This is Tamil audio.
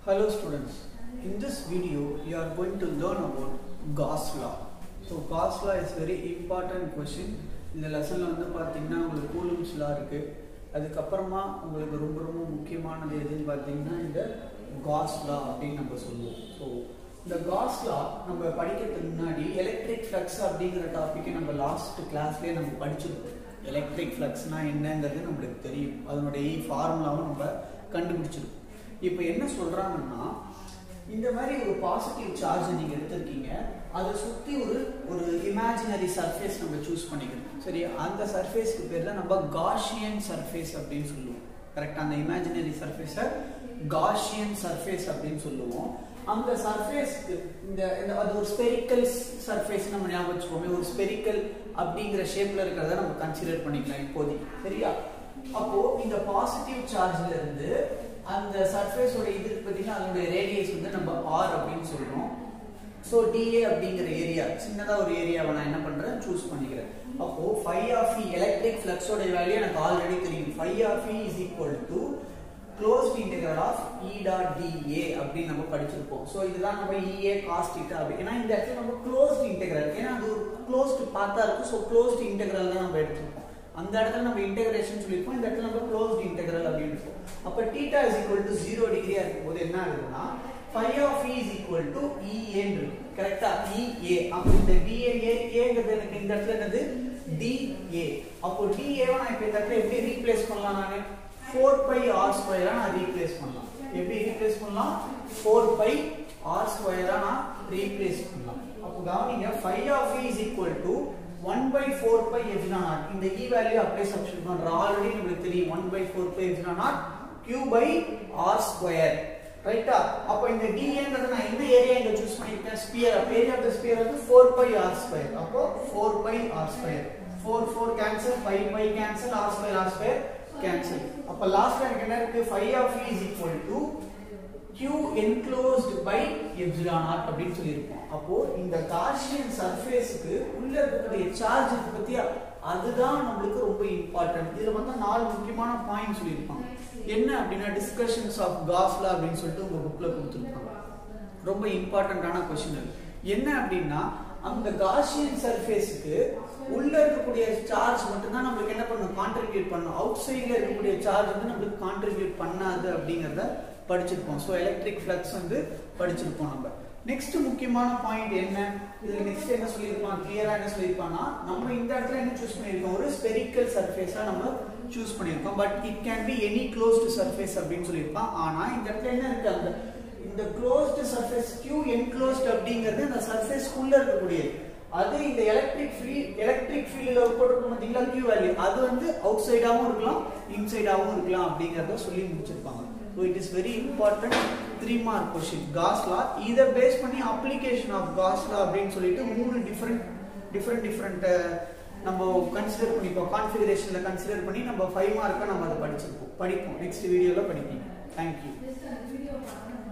Hello students, in this video you are going to learn about Gauss law. So Gauss law is very important question. இந்த லெசனில் வந்து பார்த்தீங்கன்னா உங்களுக்கு கூலும்ஸ் லா இருக்கு அதுக்கப்புறமா உங்களுக்கு ரொம்ப ரொம்ப முக்கியமானது எதுன்னு பார்த்தீங்கன்னா இந்த காஸ் லா அப்படின்னு நம்ம சொல்லுவோம் ஸோ இந்த காஸ் லா நம்ம படிக்கிறதுக்கு முன்னாடி எலக்ட்ரிக் ஃப்ளக்ஸ் அப்படிங்கிற டாப்பிக்கை நம்ம லாஸ்ட் கிளாஸ்லேயே நம்ம படிச்சிருக்கோம் எலக்ட்ரிக் ஃப்ளக்ஸ்னா என்னங்கிறது நம்மளுக்கு தெரியும் அதனுடைய ஃபார்முலாவும் நம்ம கண்டுபிடிச்சிருக்கோம் இப்போ என்ன சொல்றாங்கன்னா இந்த மாதிரி ஒரு பாசிட்டிவ் சார்ஜ் நீங்க எடுத்திருக்கீங்க அதை சுத்தி ஒரு ஒரு இமேஜினரி சர்ஃபேஸ் நம்ம சூஸ் பண்ணிக்கணும் சரி அந்த சர்ஃபேஸ்க்கு பேர் தான் நம்ம காஷியன் சர்ஃபேஸ் அப்படின்னு சொல்லுவோம் கரெக்ட் அந்த இமேஜினரி சர்ஃபேஸை காஷியன் சர்ஃபேஸ் அப்படின்னு சொல்லுவோம் அந்த சர்ஃபேஸ்க்கு இந்த இந்த அது ஒரு ஸ்பெரிக்கல் சர்ஃபேஸ் நம்ம ஞாபகம் வச்சுக்கோமே ஒரு ஸ்பெரிக்கல் அப்படிங்கிற ஷேப்ல இருக்கிறத நம்ம கன்சிடர் பண்ணிக்கலாம் இப்போதைக்கு சரியா அப்போ இந்த பாசிட்டிவ் சார்ஜ்ல இருந்து அந்த சர்ஃபேஸோட இது இருக்கு பார்த்தீங்கன்னா அதனுடைய ரேடியஸ் வந்து நம்ம ஆர் அப்படின்னு சொல்றோம் ஸோ டிஏ அப்படிங்கிற ஏரியா சின்னதாக ஒரு ஏரியாவை நான் என்ன பண்றேன் சூஸ் பண்ணிக்கிறேன் அப்போ ஃபைவ் ஆஃப் இ எலக்ட்ரிக் ஃப்ளக்ஸோட வேல்யூ எனக்கு ஆல்ரெடி தெரியும் phi of E is equal to closed integral of E dot dA அப்படின்னு நம்ம படிச்சிருப்போம் ஸோ இதுதான் நம்ம இஏ காஸ்ட் இட்டா அப்படி ஏன்னா இந்த இடத்துல நம்ம க்ளோஸ்ட் இன்டெகிரல் ஏன்னா அது ஒரு க்ளோஸ்ட் பார்த்தா இருக்கும் ஸோ க்ளோஸ்ட் இன்டெகிரல் தான் நம்ம எடுத்திருப்போம் அந்த இடத்துல நம்ம இன்டெகிரேஷன் சொல்லியிருப்போம் இந்த இடத்துல நம்ம க்ளோஸ்ட் இன்டெகிரல் அப்படின்னு இருக்கும் அப்போ theta is equal to zero டிகிரியா இருக்கும்போது என்ன ஆகுதுன்னா phi of E is equal to இஏன்னு இருக்கு கரெக்டா இஏ அப்போ இந்த டிஏ ஏங்கிறது எனக்கு இந்த இடத்துல என்னது டிஏ அப்போ டிஏவை நான் இப்போ இந்த இடத்துல எப்படி ரீப்ளேஸ் பண்ணலாம் நான் ஃபோர் பை ஆர் ஸ்கொயரா நான் ரீப்ளேஸ் பண்ணலாம் எப்படி ரீப்ளேஸ் பண்ணலாம் ஃபோர் பை ஆர் ஸ்கொயரா நான் ரீப்ளேஸ் பண்ணலாம் அப்போ கவனிங்க phi of E is equal to one by four pi epsilon naught இந்த இ வேல்யூ அப்படியே சப்ஸ்டியூட் பண்றோம் ஆல்ரெடி நம்மளுக்கு தெரியும் one by four pi epsilon naught q by r square ரைட்டா அப்போ இந்த டிஏன்றது நான் எந்த ஏரியா இங்க சூஸ் பண்ணிருக்கேன் ஸ்பியர் அப்போ ஏரியா ஆஃப் த ஸ்பியர் வந்து ஃபோர் பை ஆர் ஸ்கொயர் அப்போ four pi r square four four cancel five pi cancel r square r square cancel அப்போ லாஸ்ட் எனக்கு என்ன இருக்கு phi of is equal to q enclosed by epsilon naught அப்படின்னு சொல்லியிருப்போம் அப்போ இந்த காஷியன் சர்ஃபேஸ்க்கு உள்ள இருக்கக்கூடிய சார்ஜ் இருக்கு பத்தியா அதுதான் நம்மளுக்கு ரொம்ப இம்பார்ட்டன்ட் இதுல வந்து நாலு முக்கியமான பாயிண்ட் சொல்லியிருப்பாங்க என்ன அப்படின்னா டிஸ்கஷன்ஸ் ஆஃப் காஸ்லா அப்படின்னு சொல்லிட்டு உங்க புக்ல கொடுத்துருப்பாங்க ரொம்ப இம்பார்ட்டன்டான கொஸ்டின் அது என்ன அப்படின்னா அந்த காஷியன் சர்ஃபேஸ்க்கு உள்ள இருக்கக்கூடிய சார்ஜ் மட்டும்தான் நம்மளுக்கு என்ன பண்ணும் கான்ட்ரிபியூட் பண்ணும் அவுட் சைட்ல இருக்கக்கூடிய சார்ஜ் வந்து நம்மளுக்கு கான்ட்ரிபியூட் பண்ணாது அப்படிங்கறத படிச்சிருப்போம் ஸோ எலக்ட்ரிக் ஃப்ளக்ஸ் வந்து படிச்சிருப்போம் நம்ம நெக்ஸ்ட் முக்கியமான பாயிண்ட் என்ன இதுல நெக்ஸ்ட் என்ன சொல்லியிருப்பான் கிளியரா என்ன சொல்லியிருப்பான்னா நம்ம இந்த இடத்துல என்ன சூஸ் பண்ணியிருக்கோம் ஒரு ஸ்பெரிக்கல் சர்ஃபேஸா நம்ம சூஸ் பண்ணியிருக்கோம் but it can be any closed surface அப்படின்னு சொல்லியிருப்பான் ஆனா இந்த இடத்துல என்ன இருக்கு அந்த இந்த க்ளோஸ்டு சர்ஃபேஸ் கியூ என்க்ளோஸ்ட் அப்படிங்கிறது இந்த சர்ஃபேஸ்க்குள்ள இருக்கக்கூடியது அது இந்த எலக்ட்ரிக் ஃபீல்ட் எலக்ட்ரிக் ஃபீல்ட்ல போட்டுருக்கோம் பார்த்தீங்களா கியூ வேல்யூ அது வந்து அவுட் சைடாகவும் இருக்கலாம் இன்சைடாகவும் இருக்கலாம் அப்படிங்கிறத சொல்லி முடிச்சிருப்பாங்க so it is very important three mark question Gauss law இதை பேஸ் பண்ணி அப்ளிகேஷன் ஆஃப் காஸ் லா அப்படின்னு சொல்லிட்டு மூணு டிஃப்ரெண்ட் டிஃப்ரெண்ட் டிஃப்ரெண்ட் நம்ம கன்சிடர் பண்ணிப்போம் கான்ஃபிகரேஷன்ல கன்சிடர் பண்ணி நம்ம ஃபைவ் மார்க்கை நம்ம அதை படிச்சிருப்போம் படிப்போம் நெக்ஸ்ட் வீடியோவில் படிப்போம் தேங்க்யூ